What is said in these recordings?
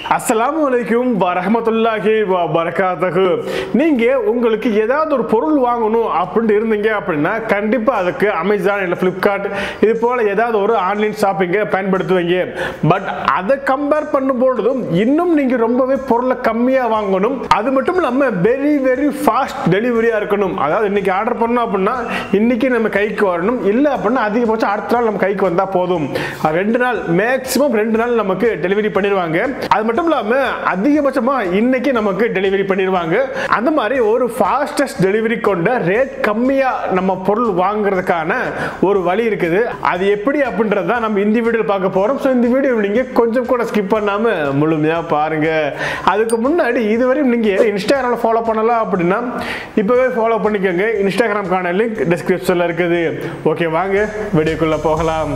அஸ்ஸலாமு அலைக்கும் வரஹமத்துல்லாஹி வ பரகாத்தஹு நீங்க உங்களுக்கு ஏதாவது ஒரு பொருள் வாங்கணும் அப்படின்னு இருந்தீங்க அப்படின்னா கண்டிப்பா அதுக்கு அமேசான் இல்லை ஃப்ளிப்கார்ட் இது போல ஏதாவது ஒரு ஆன்லைன் ஷாப்பிங்கை பயன்படுத்துவீங்க பட் அதை கம்பேர் பண்ணும்பொழுதும் இன்னும் நீங்க ரொம்பவே பொருளை கம்மியா வாங்கணும் அது மட்டும் இல்லாம வெரி வெரி ஃபாஸ்ட் டெலிவரியா இருக்கணும் அதாவது இன்னைக்கு ஆர்டர் பண்ணோம் அப்படின்னா இன்னைக்கு நம்ம கைக்கு வரணும் இல்லை அப்படின்னா அதிகபட்சம் அடுத்த நாள் நம்ம கைக்கு வந்தா போதும் அது ரெண்டு நாள் மேக்ஸிமம் ரெண்டு நாள் நமக்கு டெலிவரி பண்ணிடுவாங்க அது மட்டும் இல்லாம அதிகபட்சமா இன்னைக்கு நமக்கு டெலிவரி பண்ணிடுவாங்க அந்த மாதிரி ஒரு ஃபாஸ்டஸ்ட் டெலிவரி கொண்ட ரேட் கம்மியா நம்ம பொருள் வாங்குறதுக்கான ஒரு வழி இருக்குது அது எப்படி அப்படின்றத தான் நம்ம இந்த வீடியோவில் பார்க்க போறோம் ஸோ இந்த வீடியோ நீங்க கொஞ்சம் கூட ஸ்கிப் பண்ணாம முழுமையா பாருங்க அதுக்கு முன்னாடி இதுவரையும் நீங்க இன்ஸ்டாகிராமில் ஃபாலோ பண்ணலாம் அப்படின்னா இப்பவே ஃபாலோ பண்ணிக்கோங்க இன்ஸ்டாகிராம்கான லிங்க் டிஸ்கிரிப்ஷன்ல இருக்குது ஓகே வாங்க வீடியோக்குள்ள போகலாம்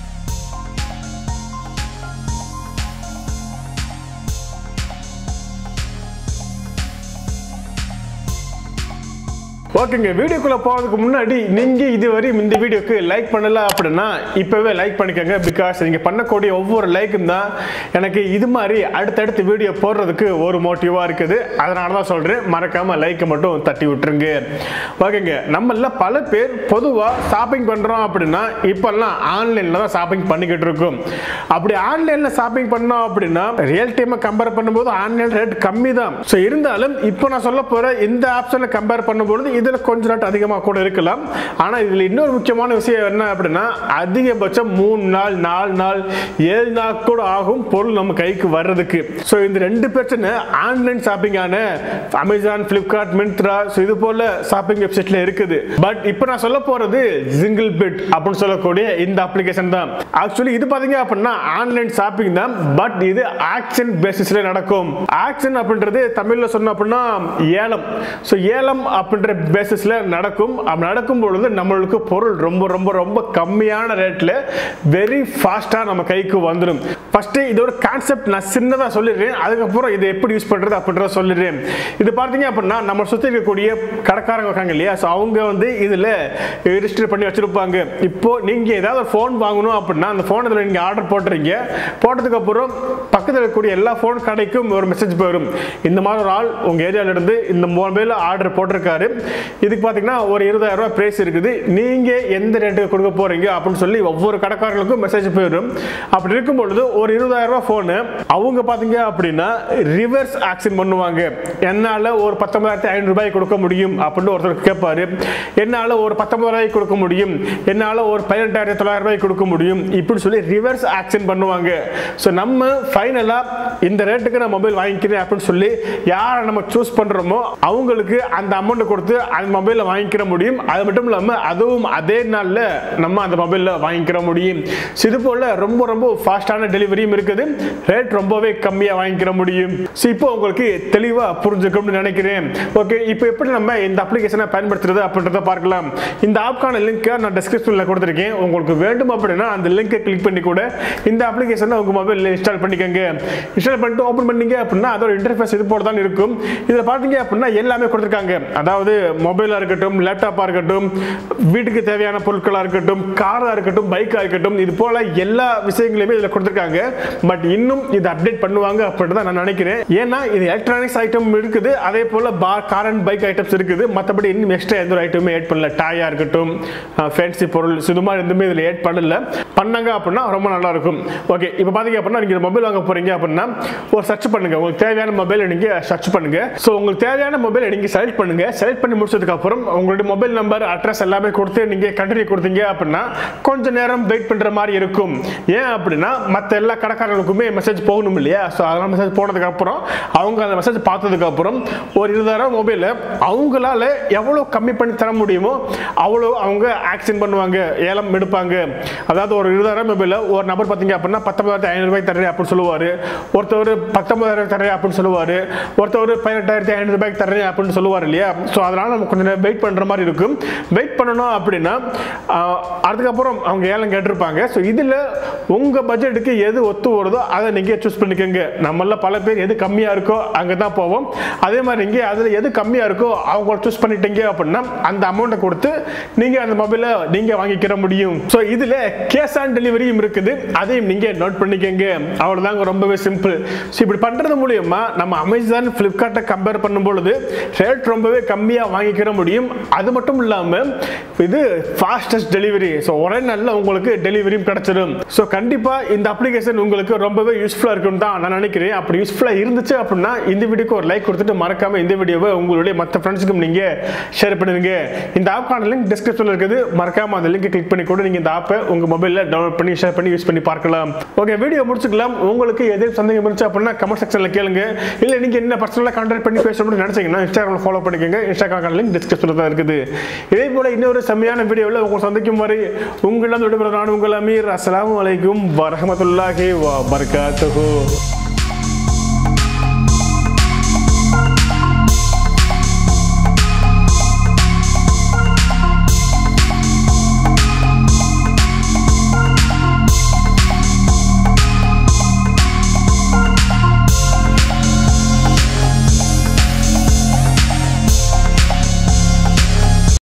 ஓகேங்க வீடியோக்குள்ள போறதுக்கு முன்னாடி நீங்க இதுவரை இந்த வீடியோக்கு லைக் பண்ணல அப்படின்னா இப்பவே லைக் பண்ணிக்கோங்க பிகாஸ் நீங்க பண்ணக்கூடிய ஒவ்வொரு லைக்கும் தான் எனக்கு இது மாதிரி அடுத்தடுத்து வீடியோ போடுறதுக்கு ஒரு மோட்டிவா இருக்குது அதனால தான் சொல்றேன் மறக்காம லைக்கை மட்டும் தட்டி விட்டுருங்க ஓகேங்க நம்மள பல பேர் பொதுவா ஷாப்பிங் பண்றோம் அப்படின்னா இப்பெல்லாம் ஆன்லைன்ல தான் ஷாப்பிங் பண்ணிக்கிட்டு இருக்கோம் அப்படி ஆன்லைன்ல ஷாப்பிங் பண்ணோம் அப்படின்னா ரியல் டைமை கம்பேர் பண்ணும்போது ஆன்லைன் ரேட் கம்மி தான் ஸோ இருந்தாலும் இப்போ நான் சொல்ல போற இந்த ஆப்ஷனை கம்பேர் பண்ணும்போது இதுல கொஞ்சம் ரேட் அதிகமாக கூட இருக்கலாம் ஆனா இதுல இன்னொரு முக்கியமான விஷயம் என்ன அப்படின்னா அதிகபட்சம் மூணு நாள் நாலு நாள் ஏழு நாள் கூட ஆகும் பொருள் நம்ம கைக்கு வர்றதுக்கு ஸோ இந்த ரெண்டு பிரச்சனை ஆன்லைன் ஷாப்பிங்கான அமேசான் பிளிப்கார்ட் மிந்த்ரா ஸோ இது போல ஷாப்பிங் வெப்சைட்ல இருக்குது பட் இப்போ நான் சொல்ல போறது ஜிங்கிள் பிட் அப்படின்னு சொல்லக்கூடிய இந்த அப்ளிகேஷன் தான் ஆக்சுவலி இது பாத்தீங்க அப்படின்னா ஆன்லைன் ஷாப்பிங் தான் பட் இது ஆக்ஷன் பேசிஸ்ல நடக்கும் ஆக்ஷன் அப்படின்றது தமிழ்ல சொன்ன அப்படின்னா ஏலம் ஸோ ஏலம் அப்படின்ற பேசிஸ்ல நடக்கும் அப்படி நடக்கும் பொழுது நம்மளுக்கு பொருள் ரொம்ப ரொம்ப ரொம்ப கம்மியான ரேட்ல வெரி ஃபாஸ்டா நம்ம கைக்கு வந்துடும் ஃபர்ஸ்ட் இதோட கான்செப்ட் நான் சின்னதா சொல்லிடுறேன் அதுக்கப்புறம் இதை எப்படி யூஸ் பண்றது அப்படின்றத சொல்லிடுறேன் இது பார்த்தீங்க அப்படின்னா நம்ம சுத்தி இருக்கக்கூடிய கடைக்காரங்க இருக்காங்க இல்லையா ஸோ அவங்க வந்து இதுல ரிஜிஸ்டர் பண்ணி வச்சிருப்பாங்க இப்போ நீங்க ஏதாவது ஒரு ஃபோன் வாங்கணும் அப்படின்னா அந்த ஃபோன் இதில் நீங்க ஆர்டர் போட்டுறீங்க போட்டதுக்கு அப்புறம் பக்கத்தில் இருக்கக்கூடிய எல்லா ஃபோன் கடைக்கும் ஒரு மெசேஜ் போயிடும் இந்த மாதிரி ஒரு ஆள் உங்க ஏரியால இருந்து இந்த மொபைல் ஆர்டர் போட்டிருக்காரு இதுக்கு பார்த்தீங்கன்னா ஒரு இருபதாயிரம் ரூபாய் பிரைஸ் இருக்குது நீங்க எந்த ரேட்டுக்கு கொடுக்க போறீங்க அப்படின்னு சொல்லி ஒவ்வொரு கடைக்காரர்களுக்கும் மெசேஜ் போயிடும் அப்படி இருக்கும் பொழுது ஒரு இருபதாயிரம் ரூபாய் ஃபோனு அவங்க பார்த்தீங்க அப்படின்னா ரிவர்ஸ் ஆக்ஷன் பண்ணுவாங்க என்னால் ஒரு பத்தொன்பதாயிரத்தி ஐநூறு ரூபாய் கொடுக்க முடியும் அப்படின்னு ஒருத்தர் கேட்பாரு என்னால் ஒரு பத்தொன்பதாயிரம் கொடுக்க முடியும் என்னால் ஒரு பதினெட்டாயிரத்தி தொள்ளாயிரம் ரூபாய் கொடுக்க முடியும் இப்படி சொல்லி ரிவர்ஸ் ஆக்ஷன் பண்ணுவாங்க ஸோ நம்ம ஃபைனலாக இந்த ரேட்டுக்கு நான் மொபைல் வாங்கிக்கிறேன் அப்படின்னு சொல்லி யாரை நம்ம சூஸ் பண்ணுறோமோ அவங்களுக்கு அந்த அமௌண்ட் கொடுத்து அந்த மொபைலில் வாங்கிக்கிற முடியும் அது மட்டும் இல்லாமல் அதுவும் அதே நாளில் நம்ம அந்த மொபைலில் வாங்கிக்கிற முடியும் ஸோ இது போல் ரொம்ப ரொம்ப ஃபாஸ்டான டெலிவரியும் இருக்குது ரேட் ரொம்பவே கம்மியாக வாங்கிக்கிற முடியும் ஸோ இப்போ உங்களுக்கு தெளிவாக புரிஞ்சுக்கணும்னு நினைக்கிறேன் ஓகே இப்போ எப்படி நம்ம இந்த அப்ளிகேஷனை பயன்படுத்துறது அப்படின்றத பார்க்கலாம் இந்த ஆப்கான லிங்க்கை நான் டிஸ்கிரிப்ஷனில் கொடுத்துருக்கேன் உங்களுக்கு வேண்டும் அப்படின்னா அந்த லிங்கை கிளிக் பண்ணி கூட இந்த அப்ளிகேஷனை உங்கள் மொபைலில் இன்ஸ்டால் பண்ணிக்கோங்க இன்ஸ்டால் பண்ணிட்டு ஓப்பன் பண்ணீங்க அப்படின்னா அதோட இன்டர்ஃபேஸ் இது போல தான் இருக்கும் இதில் பார்த்தீங்க அப்படின்னா எல்லாமே கொடுத்துருக்காங்க அதாவது மொபைலாக இருக்கட்டும் லேப்டாப்பாக இருக்கட்டும் வீட்டுக்கு தேவையான பொருட்களாக இருக்கட்டும் காராக இருக்கட்டும் பைக்காக இருக்கட்டும் இது போல எல்லா விஷயங்களையுமே இதில் கொடுத்துருக்காங்க பட் இன்னும் இது அப்டேட் பண்ணுவாங்க அப்படின்னு தான் நான் நினைக்கிறேன் ஏன்னா இது எலக்ட்ரானிக்ஸ் ஐட்டம் இருக்குது அதே போல bar car and bike items இருக்குது மற்றபடி இன்னும் எக்ஸ்ட்ரா எந்த ஒரு ஐட்டமே ஆட் பண்ணல டாயா இருக்கட்டும் ஃபேன்சி பொருள் இது மாதிரி எதுவுமே இதில் ஆட் பண்ணல பண்ணாங்க அப்படின்னா ரொம்ப நல்லா இருக்கும் ஓகே இப்போ பார்த்தீங்க அப்படின்னா நீங்கள் மொபைல் வாங்க போறீங்க அப்படின்னா ஒரு சர்ச் பண்ணுங்க உங்களுக்கு தேவையான மொபைல் நீங்க சர்ச் பண்ணுங்க ஸோ உங்களுக்கு தேவையான மொபைல் நீங்க செலக்ட் பண்ணுங்க செலக்ட் பண்ணி முடிச்சதுக்கு அப்புறம் உங்களுடைய மொபைல் நம்பர் அட்ரஸ் எல்லாமே கொடுத்து நீங்க கண்டினியூ கொடுத்தீங்க அப்படின்னா கொஞ்ச நேரம் வெயிட் பண்ற மாதிரி இருக்கும் ஏன் அப்படின்னா மற்ற எல்லா கடைக்காரர்களுக்குமே மெசேஜ் போகணும் இல்லையா ஸோ அதெல்லாம் மெசேஜ் போனதுக்கு அப்புறம் அவங்க அந்த மெசேஜ் பார்த்ததுக்கு அப்புறம் ஒரு இருபதாயிரம் மொபைலை அவங்களால எவ்வளோ கம்மி பண்ணி தர முடியுமோ அவ்வளோ அவங்க ஆக்ஷன் பண்ணுவாங்க ஏலம் எடுப்பாங்க அதாவது ஒரு இருபதாயிரம் மொபைலில் ஒரு நபர் பார்த்தீங்க அப்படின்னா பத்தொன்பதாயிரத்தி ஐநூறு ரூபாய் தரேன் அப்படின்னு சொல்லுவார் ஒருத்தவர் பத்தொன்பதாயிரம் தரேன் அப்படின்னு சொல்லுவார் ஒருத்தவர் பதினெட்டாயிரத்தி ஐநூறு ரூபாய்க்கு தரேன் அப்படின்னு சொல்லுவார் இல்லையா ஸோ அதனால நம்ம நம்ம கொஞ்சம் நேரம் வெயிட் பண்ணுற மாதிரி இருக்கும் வெயிட் பண்ணணும் அப்படின்னா ஆஹ், அதுக்கப்புறம் அவங்க ஏலம் கேட்டிருப்பாங்க ஸோ இதில் உங்கள் பட்ஜெட்டுக்கு எது ஒத்து வருதோ அதை நீங்கள் சூஸ் பண்ணிக்கோங்க நம்மள பல பேர் எது கம்மியாக இருக்கோ அங்கே தான் போவோம் அதே மாதிரி நீங்கள் அதில் எது கம்மியாக இருக்கோ அவங்க சூஸ் பண்ணிட்டீங்க அப்படின்னா அந்த அமௌண்ட்டை கொடுத்து நீங்கள் அந்த மொபைலை நீங்கள் வாங்கிக்கிற முடியும் ஸோ இதில் கேஷ் ஆன் டெலிவரியும் இருக்குது அதையும் நீங்கள் நோட் பண்ணிக்கோங்க அவ்வளோதாங்க ரொம்பவே சிம்பிள் ஸோ இப்படி பண்ணுறது மூலியமா நம்ம அமேசான் ஃப்ளிப்கார்ட்டை கம்பேர் பண்ணும் பொழுது ரேட் ரொம்பவே கம்மியாக வாங்கிக்கிற முடியும் அது மட்டும் இல்லாமல் இது ஃபாஸ்டஸ்ட் டெலிவரி ஸோ ஒரே நாளில் உங்களுக்கு டெலிவரியும் கிடச்சிடும் ஸோ கண்டிப்பாக இந்த அப்ளிகேஷன் உங்களுக்கு ரொம்பவே யூஸ்ஃபுல்லாக இருக்கும் தான் நான் நினைக்கிறேன் அப்படி யூஸ்ஃபுல்லாக இருந்துச்சு அப்படின்னா இந்த வீடியோக்கு ஒரு லைக் கொடுத்துட்டு மறக்காம இந்த வீடியோவை உங்களுடைய மற்ற ஃப்ரெண்ட்ஸுக்கும் நீங்கள் ஷேர் பண்ணுங்க இந்த ஆப்கான லிங்க் டிஸ்கிரிப்ஷனில் இருக்குது மறக்காம அந்த லிங்கை கிளிக் பண்ணி கூட நீங்கள் இந்த ஆப்பை உங்கள் மொபைலில் டவுன்லோட் பண்ணி ஷேர் பண்ணி யூஸ் பண்ணி பார்க்கலாம் ஓகே வீடியோ முடிச்சுக்கலாம் உங்களுக்கு எதுவும் சந்தேகம் இருந்துச்சு அப்படின்னா கமெண்ட் செக்ஷனில் கேளுங்க இல்லை நீங்கள் என்ன பர்சனலாக கான்டாக்ட் பண்ணி பேசணும்னு நினச்சிங்கன்னா இன்ஸ்டாகிராமில் ஃபாலோ பண்ணிக்கோங்க இன்ஸ்டாகிராம் லிங்க் டிஸ்கிரிப்ஷனில் தான் இருக்குது இதே போல இன்னொரு செம்மையான வீடியோவில் உங்களை சந்திக்கும் வரை உங்களிடம் விடுபட நான் உங்கள் அமீர் அஸ்ஸலாமு அலைக்கும் வரஹமத்துல்லாஹி வ பரகாத்துஹு